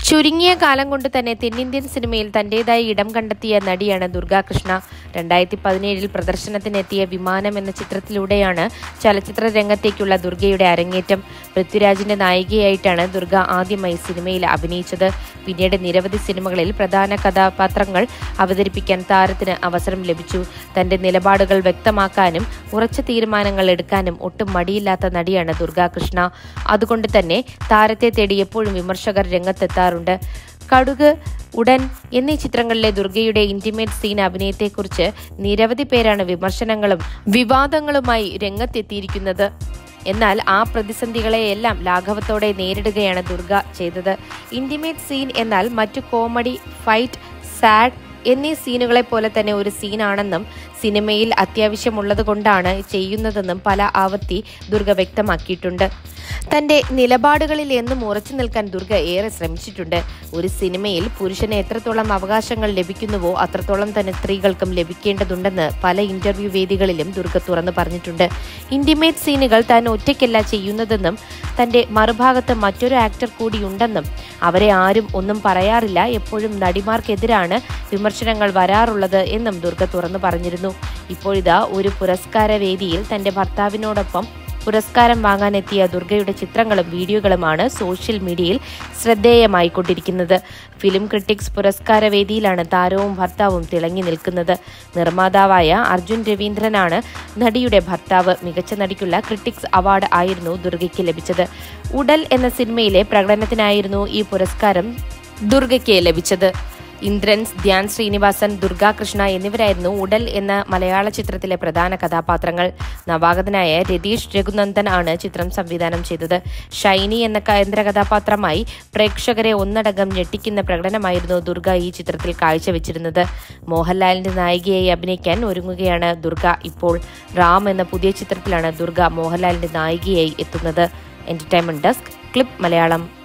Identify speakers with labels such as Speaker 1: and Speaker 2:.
Speaker 1: ചുരുങ്ങിയ കാലം കൊണ്ട് തന്നെ തെന്നിന്ത്യൻ സിനിമയിൽ തന്റേതായ ഇടം കണ്ടെത്തിയ നടിയാണ് ദുർഗാകൃഷ്ണ രണ്ടായിരത്തി പതിനേഴിൽ പ്രദർശനത്തിനെത്തിയ വിമാനം എന്ന ചിത്രത്തിലൂടെയാണ് ചലച്ചിത്ര രംഗത്തേക്കുള്ള ദുർഗയുടെ അരങ്ങേറ്റം പൃഥ്വിരാജിന്റെ നായികയായിട്ടാണ് ദുർഗ ആദ്യമായി സിനിമയിൽ അഭിനയിച്ചത് പിന്നീട് നിരവധി സിനിമകളിൽ പ്രധാന കഥാപാത്രങ്ങൾ അവതരിപ്പിക്കാൻ താരത്തിന് അവസരം ലഭിച്ചു തന്റെ നിലപാടുകൾ വ്യക്തമാക്കാനും ഉറച്ച തീരുമാനങ്ങൾ എടുക്കാനും ഒട്ടും മടിയില്ലാത്ത നടിയാണ് ദുർഗാകൃഷ്ണ അതുകൊണ്ട് തന്നെ താരത്തെ തേടി എപ്പോഴും വിമർശകർ രംഗത്തെത്താറുണ്ട് കടുക് ഉടൻ എന്നീ ചിത്രങ്ങളിലെ ദുർഗയുടെ ഇന്റിമേറ്റ് സീൻ അഭിനയത്തെക്കുറിച്ച് നിരവധി പേരാണ് വിമർശനങ്ങളും വിവാദങ്ങളുമായി രംഗത്തെത്തിയിരിക്കുന്നത് എന്നാൽ ആ പ്രതിസന്ധികളെയെല്ലാം ലാഘവത്തോടെ നേരിടുകയാണ് ദുർഗ ചെയ്തത് ഇന്റിമേറ്റ് സീൻ എന്നാൽ മറ്റു കോമഡി ഫൈറ്റ് സാഡ് എന്നീ സീനുകളെ പോലെ തന്നെ ഒരു സീനാണെന്നും സിനിമയിൽ അത്യാവശ്യമുള്ളത് കൊണ്ടാണ് ചെയ്യുന്നതെന്നും പല ആവർത്തി ദുർഗ വ്യക്തമാക്കിയിട്ടുണ്ട് തന്റെ നിലപാടുകളിൽ എന്നും ഉറച്ചു നിൽക്കാൻ ദുർഗ ഏറെ ശ്രമിച്ചിട്ടുണ്ട് ഒരു സിനിമയിൽ പുരുഷന് എത്രത്തോളം അവകാശങ്ങൾ ലഭിക്കുന്നുവോ അത്രത്തോളം തന്നെ സ്ത്രീകൾക്കും ലഭിക്കേണ്ടതുണ്ടെന്ന് പല ഇന്റർവ്യൂ വേദികളിലും ദുർഗ തുറന്നു പറഞ്ഞിട്ടുണ്ട് ഇന്റിമേറ്റ് സീനുകൾ താൻ ഒറ്റയ്ക്കല്ല ചെയ്യുന്നതെന്നും തന്റെ മറുഭാഗത്ത് മറ്റൊരു ആക്ടർ കൂടിയുണ്ടെന്നും അവരെ ആരും ഒന്നും പറയാറില്ല എപ്പോഴും നടിമാർക്കെതിരാണ് വിമർശനങ്ങൾ വരാറുള്ളത് എന്നും ദുർഗ തുറന്നു പറഞ്ഞിരുന്നു ഇപ്പോഴിതാ ഒരു പുരസ്കാര വേദിയിൽ തന്റെ ഭർത്താവിനോടൊപ്പം പുരസ്കാരം വാങ്ങാനെത്തിയ ദുർഗയുടെ ചിത്രങ്ങളും വീഡിയോകളുമാണ് സോഷ്യൽ മീഡിയയിൽ ശ്രദ്ധേയമായിക്കൊണ്ടിരിക്കുന്നത് ഫിലിം ക്രിട്ടിക്സ് പുരസ്കാര വേദിയിലാണ് താരവും ഭർത്താവും തിളങ്ങി നിൽക്കുന്നത് നിർമ്മാതാവായ അർജുൻ രവീന്ദ്രനാണ് നടിയുടെ ഭർത്താവ് മികച്ച നടിക്കുള്ള ക്രിട്ടിക്സ് അവാർഡ് ആയിരുന്നു ദുർഗയ്ക്ക് ലഭിച്ചത് ഉടൽ എന്ന സിനിമയിലെ പ്രകടനത്തിനായിരുന്നു ഈ പുരസ്കാരം ദുർഗയ്ക്ക് ലഭിച്ചത് ഇന്ദ്രൻസ് ധ്യാൻ ശ്രീനിവാസൻ ദുർഗാകൃഷ്ണ എന്നിവരായിരുന്നു ഉടൽ എന്ന മലയാള ചിത്രത്തിലെ പ്രധാന കഥാപാത്രങ്ങൾ നവാഗതനായ രതീഷ് രഘുനന്ദൻ ആണ് ചിത്രം സംവിധാനം ചെയ്തത് ഷൈനി എന്ന കേന്ദ്ര കഥാപാത്രമായി പ്രേക്ഷകരെ ഒന്നടങ്കം ഞെട്ടിക്കുന്ന പ്രകടനമായിരുന്നു ദുർഗ ഈ ചിത്രത്തിൽ കാഴ്ചവെച്ചിരുന്നത് മോഹൻലാലിന്റെ നായികയായി അഭിനയിക്കാൻ ഒരുങ്ങുകയാണ് ദുർഗ ഇപ്പോൾ റാം എന്ന പുതിയ ചിത്രത്തിലാണ് ദുർഗ മോഹൻലാലിന്റെ നായികയായി എത്തുന്നത് എന്റർടൈൻമെന്റ് ഡെസ്ക് ക്ലിപ്പ് മലയാളം